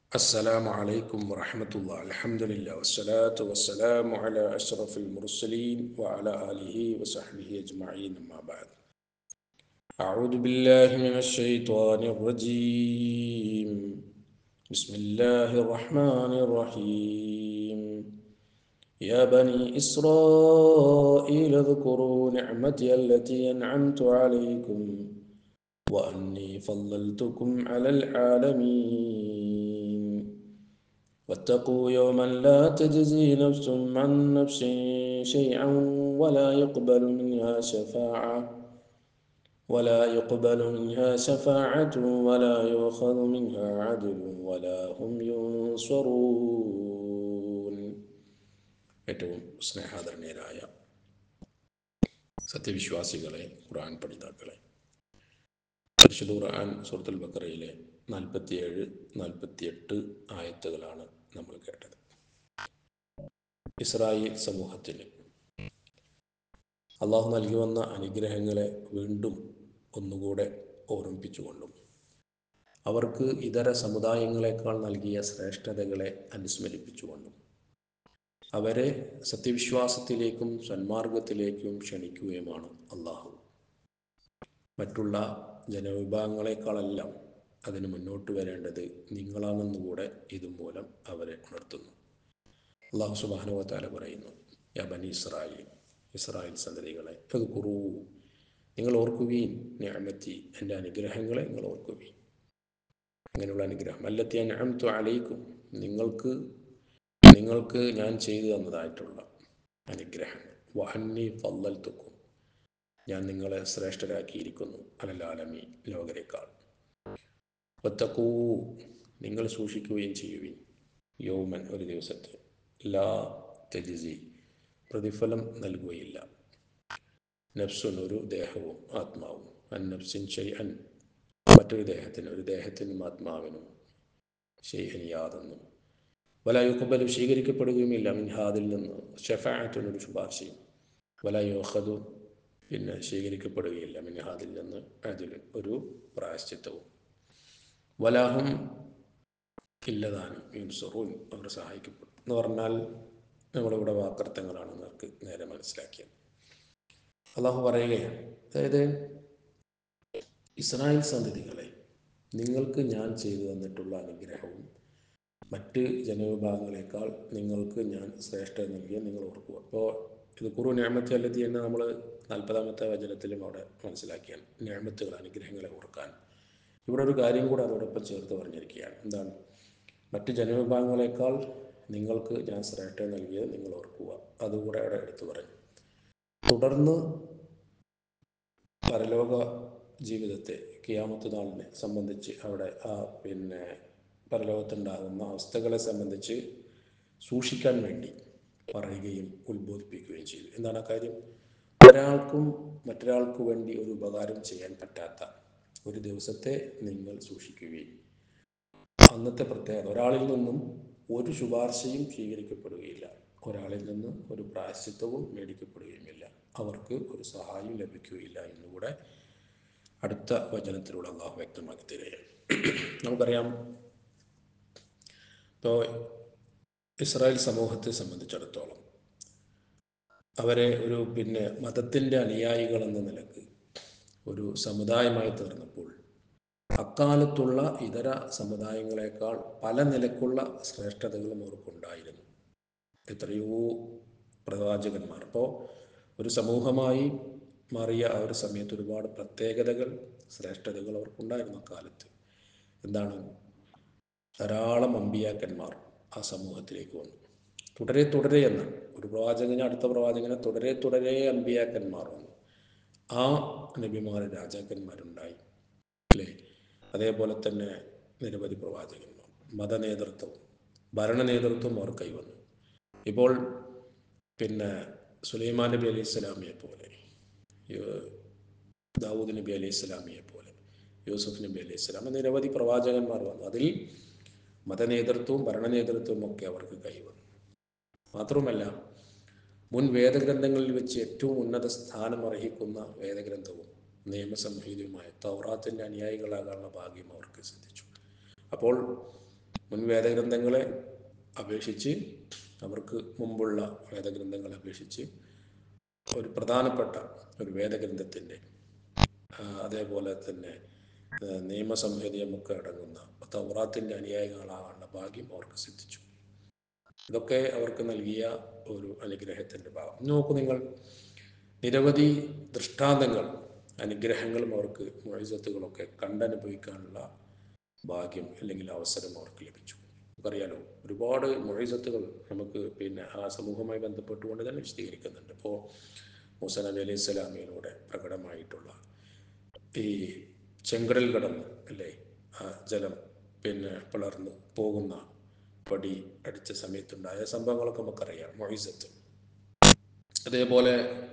السلام عليكم ورحمة الله الحمد لله والصلاة والسلام على أشرف المرسلين وعلى آله وصحبه أجمعين أما بعد أعوذ بالله من الشيطان الرجيم بسم الله الرحمن الرحيم يا بني إسرائيل اذكروا نعمتي التي أنعمت عليكم وأني فضلتكم على العالمين واتقوا يوما لا تجزي نفس عن نفس شيئا ولا يقبل منها شفاعة ولا يقبل منها شفاعة ولا يؤخذ منها عدل ولا هم ينصرون ഏറ്റവും സ്നേഹാദരണീയരായ സത്യവിശ്വാസികളെ ഖുർആൻ പഠിതാക്കളെ പരിശുദ്ധ ഖുർആൻ സൂറത്തുൽ ബക്കറയിലെ നാൽപ്പത്തിയേഴ് നാൽപ്പത്തിയെട്ട് ആയത്തുകളാണ് നമ്മൾ കേട്ടത് ഇസ്രായേൽ സമൂഹത്തിന് അള്ളാഹു നൽകി വന്ന അനുഗ്രഹങ്ങളെ വീണ്ടും ഒന്നുകൂടെ ഓർമ്മിപ്പിച്ചുകൊണ്ടും അവർക്ക് ഇതര സമുദായങ്ങളെക്കാൾ നൽകിയ ശ്രേഷ്ഠതകളെ അനുസ്മരിപ്പിച്ചുകൊണ്ടും അവരെ സത്യവിശ്വാസത്തിലേക്കും സന്മാർഗത്തിലേക്കും ക്ഷണിക്കുകയുമാണ് അള്ളാഹു മറ്റുള്ള ജനവിഭാഗങ്ങളെക്കാളെല്ലാം അതിന് മുന്നോട്ട് വരേണ്ടത് നിങ്ങളാണെന്നുകൂടെ ഇതുമൂലം അവരെ ഉണർത്തുന്നു അള്ളാഹു സുബാനുവത്താല പറയുന്നു യാ ബനി ഇസ്രായേൽ ഇസ്രായേൽ സന്തതികളെ അത് കുറൂ നിങ്ങൾ ഓർക്കുകയും ഞാമത്തി എൻ്റെ അനുഗ്രഹങ്ങളെ നിങ്ങൾ ഓർക്കുകയും അങ്ങനെയുള്ള അനുഗ്രഹം അല്ലത്തി അൻഅംതു അലൈക്കും നിങ്ങൾക്ക് നിങ്ങൾക്ക് ഞാൻ ചെയ്തു തന്നതായിട്ടുള്ള അനുഗ്രഹം വഹന്നി ഫല്ലൽത്തുക്കും ഞാൻ നിങ്ങളെ ശ്രേഷ്ഠരാക്കിയിരിക്കുന്നു അലലാലമി ലോകരേക്കാൾ ഒത്തക്കൂ നിങ്ങൾ സൂക്ഷിക്കുകയും ചെയ്യുവിൻ യൗമൻ ഒരു ദിവസത്തെ ലാ തെജിസി പ്രതിഫലം നൽകുകയില്ല നഫ്സുൻ ഒരു ദേഹവും ആത്മാവും അൻ നഫ്സിൻ ഷെയ് അൻ മറ്റൊരു ദേഹത്തിന് ഒരു ദേഹത്തിനും ആത്മാവിനും ഷെയ്അൻ യാതൊന്നും വലായുക്കബലു സ്വീകരിക്കപ്പെടുകയുമില്ല മിൻഹാദിൽ നിന്ന് ഷെഫായത്തിനൊരു ശുപാർശയും വലായുഹദു പിന്നെ സ്വീകരിക്കപ്പെടുകയില്ല മിൻഹാദിൽ നിന്ന് അതിൽ ഒരു പ്രായശ്ചിത്തവും വലാഹും ഇല്ലതാനും യുൻസറൂൻ അവർ സഹായിക്കപ്പെടും എന്ന് പറഞ്ഞാൽ നമ്മളിവിടെ വാക്കർത്ഥങ്ങളാണ് നമുക്ക് നേരെ മനസ്സിലാക്കിയത് അള്ളാഹു പറയുകയാണ് അതായത് ഇസ്രായേൽ സന്തതികളെ നിങ്ങൾക്ക് ഞാൻ ചെയ്തു തന്നിട്ടുള്ള അനുഗ്രഹവും മറ്റ് ജനവിഭാഗങ്ങളെക്കാൾ നിങ്ങൾക്ക് ഞാൻ ശ്രേഷ്ഠ നൽകിയ നിങ്ങൾ ഓർക്കുക അപ്പോൾ ഇത് കുറു ഞാമത്തെ അല്ലതി എന്ന് നമ്മൾ നാൽപ്പതാമത്തെ വചനത്തിലും അവിടെ മനസ്സിലാക്കിയാണ് ഞാമത്തുകൾ അനുഗ്രഹങ്ങളെ ഓർക്കാൻ ഇവിടെ ഒരു കാര്യം കൂടെ അതോടൊപ്പം ചേർത്ത് പറഞ്ഞിരിക്കുകയാണ് എന്താണ് മറ്റ് ജനവിഭാഗങ്ങളെക്കാൾ നിങ്ങൾക്ക് ഞാൻ ശ്രേഷ്ഠ നൽകിയത് നിങ്ങൾ ഓർക്കുക അതുകൂടെ അവിടെ എടുത്തു പറഞ്ഞു തുടർന്ന് പരലോക ജീവിതത്തെ കിയാമത്ത് നാളിനെ സംബന്ധിച്ച് അവിടെ ആ പിന്നെ പരലോകത്തുണ്ടാകുന്ന അവസ്ഥകളെ സംബന്ധിച്ച് സൂക്ഷിക്കാൻ വേണ്ടി പറയുകയും ഉത്ബോധിപ്പിക്കുകയും ചെയ്തു എന്താണ് ആ കാര്യം ഒരാൾക്കും മറ്റൊരാൾക്ക് വേണ്ടി ഒരു ഉപകാരം ചെയ്യാൻ പറ്റാത്ത ഒരു ദിവസത്തെ നിങ്ങൾ സൂക്ഷിക്കുകയും അന്നത്തെ പ്രത്യേകത ഒരാളിൽ നിന്നും ഒരു ശുപാർശയും സ്വീകരിക്കപ്പെടുകയില്ല ഒരാളിൽ നിന്ന് ഒരു പ്രായശ്ചിത്വവും മേടിക്കപ്പെടുകയുമില്ല അവർക്ക് ഒരു സഹായം ലഭിക്കുകയില്ല എന്നുകൂടെ അടുത്ത വചനത്തിലൂടെ അള്ളാഹു വ്യക്തമാക്കി തരികയാണ് നമുക്കറിയാം ഇപ്പോൾ ഇസ്രായേൽ സമൂഹത്തെ സംബന്ധിച്ചിടത്തോളം അവരെ ഒരു പിന്നെ മതത്തിൻ്റെ അനുയായികൾ എന്ന നിലക്ക് ഒരു സമുദായമായി തീർന്നപ്പോൾ അക്കാലത്തുള്ള ഇതര സമുദായങ്ങളെക്കാൾ പല നിലക്കുള്ള ശ്രേഷ്ഠതകളും അവർക്കുണ്ടായിരുന്നു എത്രയോ പ്രവാചകന്മാർ അപ്പോൾ ഒരു സമൂഹമായി മാറിയ ആ ഒരു സമയത്ത് ഒരുപാട് പ്രത്യേകതകൾ ശ്രേഷ്ഠതകൾ അവർക്കുണ്ടായിരുന്നു അക്കാലത്ത് എന്താണ് ധാരാളം അമ്പിയാക്കന്മാർ ആ സമൂഹത്തിലേക്ക് വന്നു തുടരെ തുടരെ എന്നാണ് ഒരു പ്രവാചകന് അടുത്ത പ്രവാചകനെ തുടരെ തുടരെ അമ്പിയാക്കന്മാർ വന്നു ആ നബിമാർ രാജാക്കന്മാരുണ്ടായി അല്ലേ അതേപോലെ തന്നെ നിരവധി പ്രവാചകന്മാർ മതനേതൃത്വം ഭരണ നേതൃത്വം അവർ കൈവന്നു ഇപ്പോൾ പിന്നെ സുലൈമാൻ നബി അലൈഹി സ്വലാമിയെ പോലെ ദാവൂദ് നബി അലൈഹി സ്വലാമിയെ പോലെ യൂസുഫ് നബി അലൈഹി സ്വലാം നിരവധി പ്രവാചകന്മാർ വന്നു അതിൽ മതനേതൃത്വവും ഭരണനേതൃത്വവും ഒക്കെ അവർക്ക് കൈവന്നു മാത്രമല്ല മുൻ വേദഗ്രന്ഥങ്ങളിൽ വെച്ച് ഏറ്റവും ഉന്നത സ്ഥാനം അർഹിക്കുന്ന വേദഗ്രന്ഥവും നിയമസംഹിതയുമായ തൗറാത്തിൻ്റെ അനുയായികളാകാനുള്ള ഭാഗ്യം അവർക്ക് സിദ്ധിച്ചു അപ്പോൾ മുൻ വേദഗ്രന്ഥങ്ങളെ അപേക്ഷിച്ച് അവർക്ക് മുമ്പുള്ള വേദഗ്രന്ഥങ്ങളെ അപേക്ഷിച്ച് ഒരു പ്രധാനപ്പെട്ട ഒരു വേദഗ്രന്ഥത്തിൻ്റെ ആ, അതേപോലെ തന്നെ ആ, നിയമസംഹിതയുമൊക്കെ അടങ്ങുന്ന തൗറാത്തിൻ്റെ അനുയായികളാകാനുള്ള ഭാഗ്യം അവർക്ക് സിദ്ധിച്ചു ഇതൊക്കെ അവർക്ക് നൽകിയ ഒരു അനുഗ്രഹത്തിൻ്റെ ഭാഗം ഇന്ന് നോക്കൂ നിങ്ങൾ നിരവധി ദൃഷ്ടാന്തങ്ങൾ അനുഗ്രഹങ്ങളും അവർക്ക് മൊഴിസത്തുകളൊക്കെ കണ്ടനുഭവിക്കാനുള്ള ഭാഗ്യം അല്ലെങ്കിൽ അവസരം അവർക്ക് ലഭിച്ചു നമുക്കറിയാലോ ഒരുപാട് മൊഴിസത്തുകൾ നമുക്ക് പിന്നെ ആ സമൂഹവുമായി ബന്ധപ്പെട്ടുകൊണ്ട് തന്നെ വിശദീകരിക്കുന്നുണ്ട് ഇപ്പോൾ മൂസ നബി അലൈഹി സ്വലാമിയിലൂടെ പ്രകടമായിട്ടുള്ള ഈ ചെങ്കടൽ കടന്ന് അല്ലേ ആ ജലം പിന്നെ പിളർന്ന് പോകുന്ന പടി അടിച്ച സമയത്തുണ്ടായ സംഭവങ്ങളൊക്കെ നമുക്കറിയാം മൊഴിസത്ത് അതേപോലെ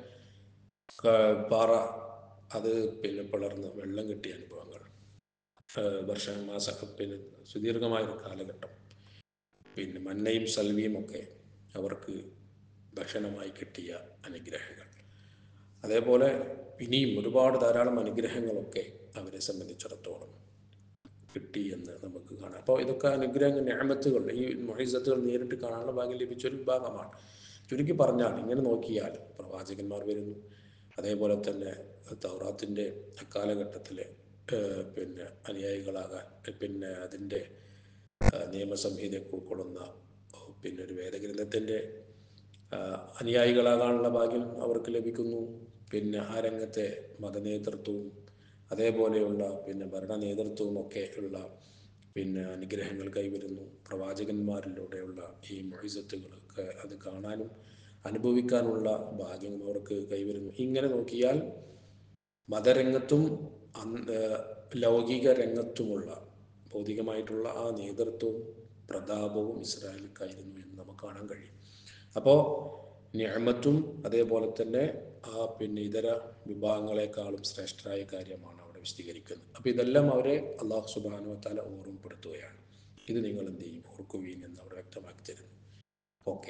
ക- പാറ അത് പിന്നെ പിളർന്ന് വെള്ളം കിട്ടിയ അനുഭവങ്ങൾ ഏഹ് വർഷ മാസ പിന്നെ സുദീർഘമായൊരു കാലഘട്ടം പിന്നെ മന്നയും സൽവിയും ഒക്കെ അവർക്ക് ഭക്ഷണമായി കിട്ടിയ അനുഗ്രഹങ്ങൾ അതേപോലെ ഇനിയും ഒരുപാട് ധാരാളം അനുഗ്രഹങ്ങളൊക്കെ അവരെ സംബന്ധിച്ചിടത്തോളം കിട്ടി എന്ന് നമുക്ക് കാണാം അപ്പോൾ ഇതൊക്കെ അനുഗ്രഹങ്ങൾ ഞാമത്തുകൾ ഈ മൊഹിസത്തുകൾ നേരിട്ട് കാണാനുള്ള ഭാഗ്യം ലഭിച്ചൊരു വിഭാഗമാണ് ചുരുക്കി പറഞ്ഞാൽ ഇങ്ങനെ നോക്കിയാൽ പ്രവാചകന്മാർ വരുന്നു അതേപോലെ തന്നെ തൗറാത്തിൻ്റെ അക്കാലഘട്ടത്തിലെ ഏഹ്, പിന്നെ അനുയായികളാകാൻ പിന്നെ അതിൻ്റെ ആ, നിയമസംഹിതയൊക്കെ ഉൾക്കൊള്ളുന്ന ഓ, പിന്നെ ഒരു വേദഗ്രന്ഥത്തിൻ്റെ ആ, അനുയായികളാകാനുള്ള ഭാഗ്യം അവർക്ക് ലഭിക്കുന്നു പിന്നെ ആ രംഗത്തെ മതനേതൃത്വവും അതേപോലെയുള്ള പിന്നെ ഭരണ നേതൃത്വവും ഒക്കെ ഉള്ള പിന്നെ അനുഗ്രഹങ്ങൾ കൈവരുന്നു പ്രവാചകന്മാരിലൂടെയുള്ള ഈ മൊഴിസത്തുകളൊക്കെ അത് കാണാനും അനുഭവിക്കാനുള്ള ഭാഗ്യം അവർക്ക് കൈവരുന്നു ഇങ്ങനെ നോക്കിയാൽ മതരംഗത്തും അന്- ഏഹ് ലൗകിക രംഗത്തുമുള്ള ഭൗതികമായിട്ടുള്ള ആ നേതൃത്വവും പ്രതാപവും ഇസ്രായേലിക്കായിരുന്നു എന്ന് നമുക്ക് കാണാൻ കഴിയും അപ്പോൾ ഞാമത്തും അതേപോലെ തന്നെ ആ പിന്നെ ഇതര വിഭാഗങ്ങളെക്കാളും ശ്രേഷ്ഠരായ കാര്യമാണ് അവിടെ വിശദീകരിക്കുന്നത് അപ്പോൾ ഇതെല്ലാം അവരെ അള്ളാഹു സുബാനു താല ഓർമ്മപ്പെടുത്തുകയാണ് ഇത് നിങ്ങൾ എന്ത് ചെയ്യും ഓർക്കുവീൻ എന്ന് അവിടെ വ്യക്തമാക്കി തരുന്നു ഓക്കെ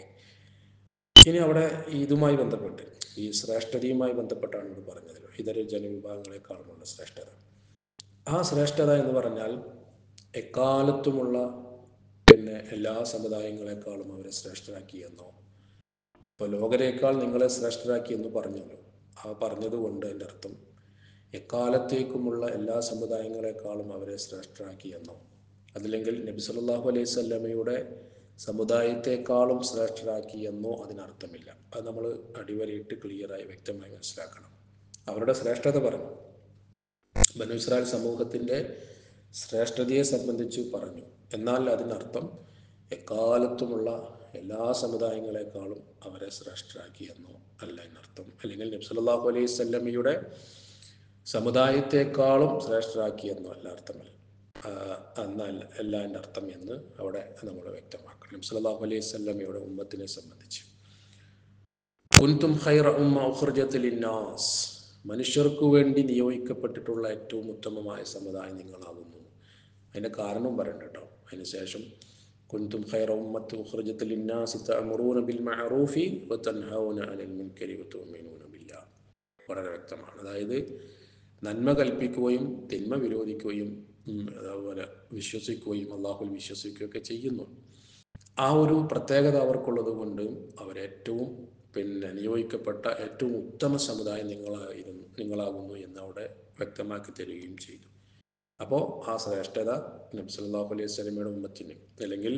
ഇനി അവിടെ ഇതുമായി ബന്ധപ്പെട്ട് ഈ ശ്രേഷ്ഠതയുമായി ബന്ധപ്പെട്ടാണ് ഇവിടെ പറഞ്ഞത് ഇതര ജനവിഭാഗങ്ങളെക്കാളുമുള്ള ശ്രേഷ്ഠത ആ ശ്രേഷ്ഠത എന്ന് പറഞ്ഞാൽ എക്കാലത്തുമുള്ള പിന്നെ എല്ലാ സമുദായങ്ങളെക്കാളും അവരെ ശ്രേഷ്ഠരാക്കി എന്നോ ഇപ്പോൾ ലോകരേക്കാൾ നിങ്ങളെ ശ്രേഷ്ഠരാക്കി എന്ന് പറഞ്ഞല്ലോ ആ പറഞ്ഞതുകൊണ്ട് എൻ്റെ അർത്ഥം എക്കാലത്തേക്കുമുള്ള എല്ലാ സമുദായങ്ങളെക്കാളും അവരെ ശ്രേഷ്ഠരാക്കി എന്നോ അതില്ലെങ്കിൽ നബി സല്ലല്ലാഹു അലൈഹി സ്വല്ലമയുടെ സമുദായത്തെക്കാളും ശ്രേഷ്ഠരാക്കി എന്നോ അതിനർത്ഥമില്ല അത് നമ്മൾ അടിവരയിട്ട് ക്ലിയറായി വ്യക്തമായി മനസ്സിലാക്കണം അവരുടെ ശ്രേഷ്ഠത പറഞ്ഞു ബനു ഇസ്രായേൽ സമൂഹത്തിൻ്റെ ശ്രേഷ്ഠതയെ സംബന്ധിച്ച് പറഞ്ഞു എന്നാൽ അതിനർത്ഥം എക്കാലത്തുമുള്ള എല്ലാ സമുദായങ്ങളെക്കാളും അവരെ ശ്രേഷ്ഠരാക്കി എന്നോ അല്ല എന്നർത്ഥം അല്ലെങ്കിൽ നബി സല്ലല്ലാഹു അലൈഹി സ്വല്ലമയുടെ സമുദായത്തെക്കാളും ശ്രേഷ്ഠരാക്കി എന്നോ അല്ല അർത്ഥമല്ല ആ, എന്നല്ല അല്ല എൻ്റെ അർത്ഥം എന്ന് അവിടെ നമ്മൾ വ്യക്തമാക്കണം നബി സല്ലല്ലാഹു അലൈഹി സ്വല്ലമയുടെ ഉമ്മത്തിനെ സംബന്ധിച്ച് കുൻതും ഖൈറ ഉമ്മ ഉഖ്റിജത്ത് ലിന്നാസ് മനുഷ്യർക്കു വേണ്ടി നിയോഗിക്കപ്പെട്ടിട്ടുള്ള ഏറ്റവും ഉത്തമമായ സമുദായം നിങ്ങളാകുന്നു അതിൻ്റെ കാരണം പറയണ്ട കേട്ടോ അതിന് ശേഷം കുൻതും ഖൈറ ഉമ്മത്ത് ഉഖ്റിജത്ത് ലിന്നാസി തഅമുറൂന ബിൽ മഅറൂഫി വതൻഹൗന അനിൽ മുൻകരി വതുഅ്മിനൂന ബില്ലാഹ് വളരെ വ്യക്തമാണ് അതായത് നന്മ കൽപ്പിക്കുകയും തിന്മ വിരോധിക്കുകയും ഉം, അതുപോലെ വിശ്വസിക്കുകയും അള്ളാഹുൽ വിശ്വസിക്കുകയൊക്കെ ചെയ്യുന്നു ആ ഒരു പ്രത്യേകത അവർക്കുള്ളത് കൊണ്ട് അവരേറ്റവും പിന്നെ നിയോഗിക്കപ്പെട്ട ഏറ്റവും ഉത്തമ സമുദായം നിങ്ങളായിരുന്നു നിങ്ങളാകുന്നു എന്ന് അവിടെ വ്യക്തമാക്കി തരികയും ചെയ്തു അപ്പോൾ ആ ശ്രേഷ്ഠത നബി സല്ലല്ലാഹു അലൈഹി സ്വലമയുടെ ഉമ്മത്തിന് അല്ലെങ്കിൽ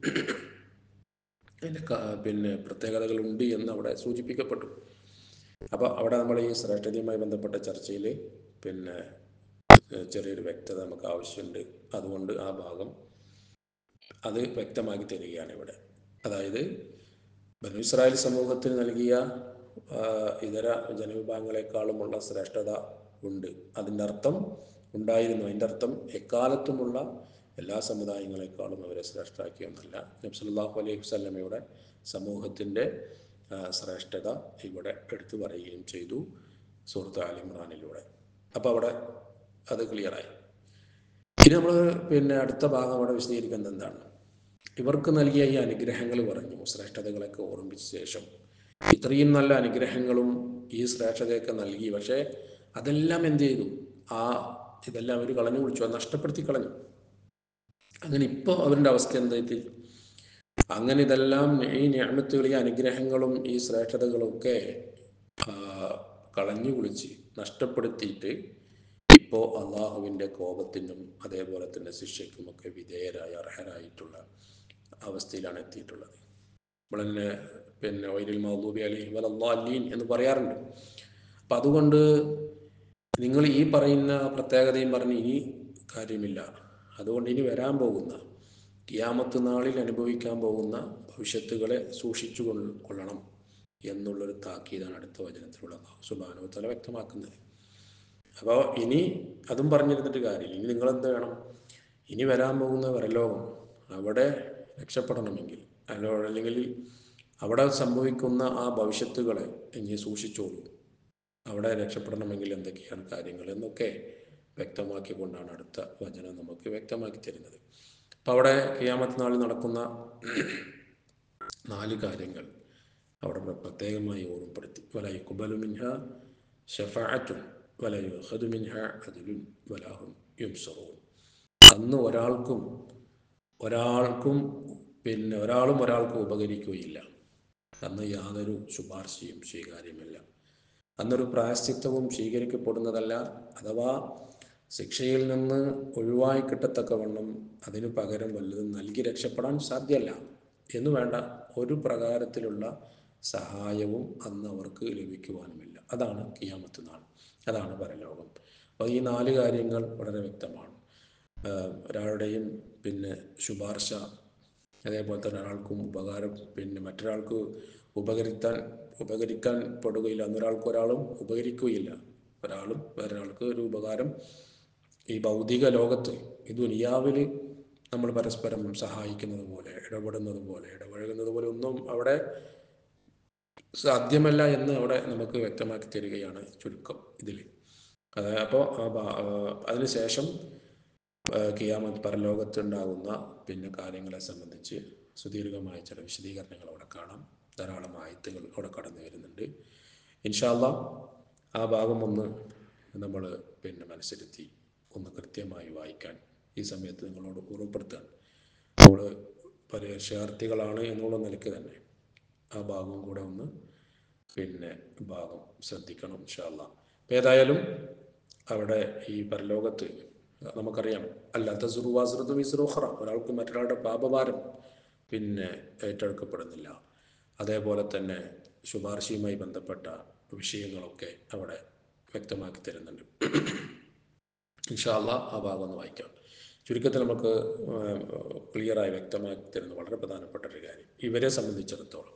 അതിൻ്റെ ക- പിന്നെ പ്രത്യേകതകളുണ്ട് എന്ന് അവിടെ സൂചിപ്പിക്കപ്പെട്ടു അപ്പോൾ അവിടെ നമ്മൾ ഈ ശ്രേഷ്ഠതയുമായി ബന്ധപ്പെട്ട ചർച്ചയിൽ പിന്നെ ഏഹ് ചെറിയൊരു വ്യക്തത നമുക്ക് ആവശ്യമുണ്ട് അതുകൊണ്ട് ആ ഭാഗം അത് വ്യക്തമാക്കി തരികയാണ് ഇവിടെ അതായത് ബനു ഇസ്രായേൽ സമൂഹത്തിന് നൽകിയ ആ, ഇതര ജനവിഭാഗങ്ങളെക്കാളുമുള്ള ശ്രേഷ്ഠത ഉണ്ട് അതിൻ്റെ അർത്ഥം ഉണ്ടായിരുന്നു അതിൻ്റെ അർത്ഥം എക്കാലത്തുമുള്ള എല്ലാ സമുദായങ്ങളെക്കാളും അവരെ ശ്രേഷ്ഠരാക്കിയൊന്നല്ല നബ്സല്ലാഹു അലൈഹി വസല്ലമയുടെ സമൂഹത്തിൻ്റെ ആ, ശ്രേഷ്ഠത ഇവിടെ എടുത്തു പറയുകയും ചെയ്തു സുഹൃത്ത് ആലിമ്രാനിലൂടെ അപ്പോൾ അവിടെ അത് ക്ലിയറായി ഇനി നമ്മൾ പിന്നെ അടുത്ത ഭാഗം അവിടെ വിശദീകരിക്കുന്നത് എന്താണ് ഇവർക്ക് നൽകിയ ഈ അനുഗ്രഹങ്ങൾ പറഞ്ഞു ശ്രേഷ്ഠതകളൊക്കെ ഓർമ്മിച്ച ശേഷം ഇത്രയും നല്ല അനുഗ്രഹങ്ങളും ഈ ശ്രേഷ്ഠതയൊക്കെ നൽകി പക്ഷേ അതെല്ലാം എന്ത് ചെയ്തു ആ ഇതെല്ലാം അവർ കളഞ്ഞു കുടിച്ചു അത് നഷ്ടപ്പെടുത്തി കളഞ്ഞു അങ്ങനെ ഇപ്പോൾ അവരുടെ അവസ്ഥ എന്തായിട്ട് അങ്ങനെ ഇതെല്ലാം ഈ ഞാമത്തുകൾ ഈ അനുഗ്രഹങ്ങളും ഈ ശ്രേഷ്ഠതകളും ഒക്കെ ആ, കളഞ്ഞു കുളിച്ച് നഷ്ടപ്പെടുത്തിയിട്ട് ഇപ്പോൾ അള്ളാഹുവിൻ്റെ കോപത്തിനും അതേപോലെ തന്നെ ശിക്ഷയ്ക്കുമൊക്കെ വിധേയരായ അർഹരായിട്ടുള്ള അവസ്ഥയിലാണ് എത്തിയിട്ടുള്ളത് നമ്മൾ തന്നെ പിന്നെ വൈരിൽ മഹബൂബി അലി വലീൻ എന്ന് പറയാറുണ്ട് അപ്പം അതുകൊണ്ട് നിങ്ങൾ ഈ പറയുന്ന പ്രത്യേകതയും പറഞ്ഞ് ഇനി കാര്യമില്ല അതുകൊണ്ട് ഇനി വരാൻ പോകുന്ന കിയാമത്ത് നാളിൽ അനുഭവിക്കാൻ പോകുന്ന ഭവിഷ്യത്തുകളെ സൂക്ഷിച്ചു കൊൾ- കൊള്ളണം എന്നുള്ളൊരു താക്കീതാണ് അടുത്ത വചനത്തിലുള്ള അള്ളാഹു സുബാനോ തല വ്യക്തമാക്കുന്നത് അപ്പോൾ ഇനി അതും പറഞ്ഞിരുന്നിട്ട് കാര്യമില്ല ഇനി നിങ്ങളെന്ത് വേണം ഇനി വരാൻ പോകുന്ന വരലോകം അവിടെ രക്ഷപ്പെടണമെങ്കിൽ അല്ലോ അല്ലെങ്കിൽ അവിടെ സംഭവിക്കുന്ന ആ ഭവിഷ്യത്തുകളെ ഇനി സൂക്ഷിച്ചോളൂ അവിടെ രക്ഷപ്പെടണമെങ്കിൽ എന്തൊക്കെയാണ് കാര്യങ്ങൾ എന്നൊക്കെ വ്യക്തമാക്കിക്കൊണ്ടാണ് അടുത്ത വചനം നമുക്ക് വ്യക്തമാക്കി തരുന്നത് അപ്പം അവിടെ കിയാമത്ത് നാളിൽ നടക്കുന്ന നാല് കാര്യങ്ങൾ അവിടെ പ്ര- പ്രത്യേകമായി ഓർമ്മപ്പെടുത്തി വല യുക്കുബലു മിൻഹ ഷഫാഅത്തുൻ വല യുഹദു മിൻഹ അദുലുൻ വലാഹും യുംസറൂൻ അന്ന് ഒരാൾക്കും ഒരാൾക്കും പിന്നെ ഒരാളും ഒരാൾക്കും ഉപകരിക്കുകയില്ല അന്ന് യാതൊരു ശുപാർശയും സ്വീകാര്യമല്ല അന്നൊരു പ്രായശ്ചിത്തവും സ്വീകരിക്കപ്പെടുന്നതല്ല അഥവാ ശിക്ഷയിൽ നിന്ന് ഒഴിവായി കിട്ടത്തക്കവണ്ണം അതിനു പകരം വല്ലതും നൽകി രക്ഷപ്പെടാൻ സാധ്യമല്ല എന്ന് വേണ്ട ഒരു പ്രകാരത്തിലുള്ള സഹായവും അന്ന് അവർക്ക് ലഭിക്കുവാനുമില്ല അതാണ് കിയാമത്ത് നാൾ അതാണ് പരലോകം അപ്പോൾ ഈ നാല് കാര്യങ്ങൾ വളരെ വ്യക്തമാണ് ആഹ് ഒരാളുടെയും പിന്നെ ശുപാർശ അതേപോലെ തന്നെ ഒരാൾക്കും ഉപകാരം പിന്നെ മറ്റൊരാൾക്ക് ഉപകരിക്കാൻ ഉപകരിക്കാൻ പെടുകയില്ല അന്നൊരാൾക്ക് ഒരാളും ഉപകരിക്കുകയില്ല ഒരാളും വേറൊരാൾക്ക് ഒരു ഉപകാരം ഈ ഭൗതിക ലോകത്ത് ഈ ദുനിയാവിൽ നമ്മൾ പരസ്പരം സഹായിക്കുന്നത് പോലെ ഇടപെടുന്നത് പോലെ ഇടപഴകുന്നത് പോലെ ഒന്നും അവിടെ സാധ്യമല്ല എന്ന് അവിടെ നമുക്ക് വ്യക്തമാക്കി തരികയാണ് ചുരുക്കം ഇതിൽ അതായത് അപ്പോൾ അതിനുശേഷം കിയാമത്ത് പരലോകത്തുണ്ടാകുന്ന പിന്നെ കാര്യങ്ങളെ സംബന്ധിച്ച് സുദീർഘമായ ചില വിശദീകരണങ്ങൾ അവിടെ കാണാം ധാരാളം ആയത്തുകൾ അവിടെ കടന്നു വരുന്നുണ്ട് ഇൻഷാല്ല ആ ഭാഗം ഒന്ന് നമ്മൾ പിന്നെ മനസ്സിരുത്തി ഒന്ന് കൃത്യമായി വായിക്കാൻ ഈ സമയത്ത് നിങ്ങളോട് ഓർമ്മപ്പെടുത്താൻ നമ്മൾ പരീക്ഷാർത്ഥികളാണ് എന്നുള്ള നിലയ്ക്ക് തന്നെ ആ ഭാഗവും കൂടെ ഒന്ന് പിന്നെ ഭാഗം ശ്രദ്ധിക്കണം ഇൻഷാല്ല ഏതായാലും അവിടെ ഈ പരലോകത്ത് നമുക്കറിയാം അല്ലാത്ത സുറുവാസുറത്ത് മിസ്റുഹ്റ ഒരാൾക്ക് മറ്റൊരാളുടെ പാപഭാരം പിന്നെ ഏറ്റെടുക്കപ്പെടുന്നില്ല അതേപോലെ തന്നെ ശുപാർശയുമായി ബന്ധപ്പെട്ട വിഷയങ്ങളൊക്കെ അവിടെ വ്യക്തമാക്കി തരുന്നുണ്ട് ഇൻഷാല്ല ആ ഭാഗം ഒന്ന് വായിക്കാം ചുരുക്കത്തിൽ നമുക്ക് ക്ലിയറായി വ്യക്തമാക്കി തരുന്ന വളരെ പ്രധാനപ്പെട്ട ഒരു കാര്യം ഇവരെ സംബന്ധിച്ചിടത്തോളം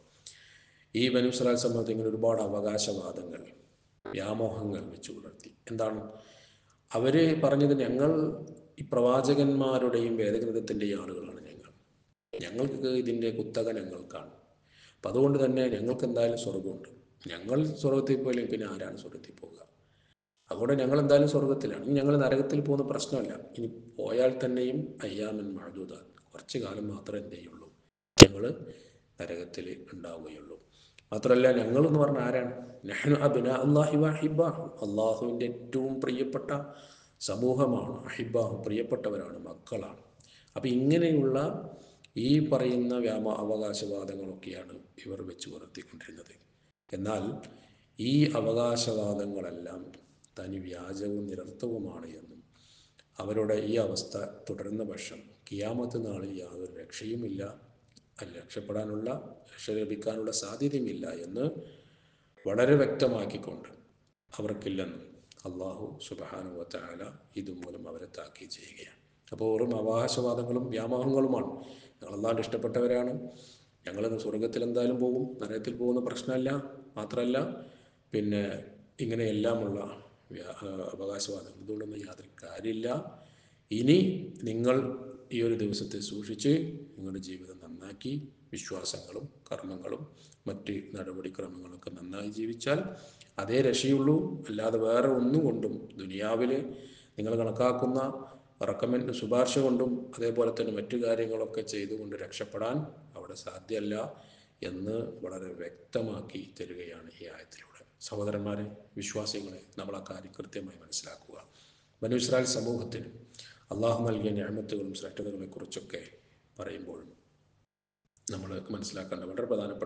ഈ ബനുസലാൽ സംബന്ധിച്ച് ഇങ്ങനെ ഒരുപാട് അവകാശവാദങ്ങൾ വ്യാമോഹങ്ങൾ വെച്ച് പുലർത്തി എന്താണ് അവർ പറഞ്ഞത് ഞങ്ങൾ ഈ പ്രവാചകന്മാരുടെയും വേദഗ്രന്ഥത്തിൻ്റെയും ആളുകളാണ് ഞങ്ങൾ ഞങ്ങൾക്ക് ഇതിൻ്റെ കുത്തക ഞങ്ങൾക്കാണ് അപ്പം അതുകൊണ്ട് തന്നെ ഞങ്ങൾക്ക് എന്തായാലും സ്വർഗമുണ്ട് ഞങ്ങൾ സ്വർഗത്തിൽ പോയില്ലെങ്കിൽ പിന്നെ ആരാണ് സ്വർഗത്തിൽ പോകുക അതുകൊണ്ട് ഞങ്ങൾ എന്തായാലും സ്വർഗത്തിലാണ് ഇനി ഞങ്ങൾ നരകത്തിൽ പോകുന്ന പ്രശ്നമല്ല ഇനി പോയാൽ തന്നെയും അയ്യാമൻ മഴദൂത കുറച്ച് കാലം മാത്രമേ എന്ത് ചെയ്യുള്ളൂ ഞങ്ങൾ നരകത്തിൽ ഉണ്ടാവുകയുള്ളൂ മാത്രമല്ല ഞങ്ങൾ എന്ന് പറഞ്ഞാൽ ആരാണ് നെഹ്നു അബിന അള്ളാഹി വാഹിബ അള്ളാഹുവിൻ്റെ ഏറ്റവും പ്രിയപ്പെട്ട സമൂഹമാണ് അഹിബാഹു പ്രിയപ്പെട്ടവരാണ് മക്കളാണ് അപ്പം ഇങ്ങനെയുള്ള ഈ പറയുന്ന വ്യാമ അവകാശവാദങ്ങളൊക്കെയാണ് ഇവർ വെച്ച് പുലർത്തിക്കൊണ്ടിരുന്നത് എന്നാൽ ഈ അവകാശവാദങ്ങളെല്ലാം തനി വ്യാജവും നിരർത്ഥവുമാണ് എന്നും അവരുടെ ഈ അവസ്ഥ തുടരുന്ന പക്ഷം കിയാമത്ത് നാളിൽ യാതൊരു രക്ഷയുമില്ല അല്ല രക്ഷപ്പെടാനുള്ള രക്ഷ ലഭിക്കാനുള്ള സാധ്യതയുമില്ല എന്ന് വളരെ വ്യക്തമാക്കിക്കൊണ്ട് അവർക്കില്ലെന്നും അള്ളാഹു സുബാനുവത്താല ഇതുമൂലം അവരെ താക്കി ചെയ്യുകയാണ് അപ്പോൾ വെറും അവകാശവാദങ്ങളും വ്യാമോഹങ്ങളുമാണ് ഞങ്ങൾ അള്ളാഹുൻ്റെ ഇഷ്ടപ്പെട്ടവരാണ് ഞങ്ങൾ സ്വർഗത്തിൽ എന്തായാലും പോകും നരകത്തിൽ പോകുന്ന പ്രശ്നമല്ല മാത്രമല്ല പിന്നെ ഇങ്ങനെയെല്ലാമുള്ള വ്യാ- ആ, അവകാശവാദം ഇതുകൊണ്ടൊന്നും യാതൊരു കാര്യമില്ല ഇനി നിങ്ങൾ ഈ ഒരു ദിവസത്തെ സൂക്ഷിച്ച് നിങ്ങളുടെ ജീവിതം നന്നാക്കി വിശ്വാസങ്ങളും കർമ്മങ്ങളും മറ്റ് നടപടിക്രമങ്ങളൊക്കെ നന്നായി ജീവിച്ചാൽ അതേ രക്ഷയുള്ളൂ അല്ലാതെ വേറെ ഒന്നും കൊണ്ടും ദുനിയാവിൽ നിങ്ങൾ കണക്കാക്കുന്ന റെക്കമെൻഡ് ശുപാർശ കൊണ്ടും അതേപോലെ തന്നെ മറ്റു കാര്യങ്ങളൊക്കെ ചെയ്തുകൊണ്ട് രക്ഷപ്പെടാൻ അവിടെ സാധ്യമല്ല എന്ന് വളരെ വ്യക്തമാക്കി തരികയാണ് ഈ ആയത്തിലൂടെ സഹോദരന്മാരെ വിശ്വാസികളെ നമ്മൾ ആ കാര്യം കൃത്യമായി മനസ്സിലാക്കുക ബനു ഇസ്രായേൽ സമൂഹത്തിന് അള്ളാഹു നൽകിയ ഞാമത്തുകളും ശ്രദ്ധകളുമെക്കുറിച്ചൊക്കെ പറയുമ്പോൾ നമ്മൾ മനസ്സിലാക്കേണ്ട വളരെ പ്രധാനപ്പെട്ട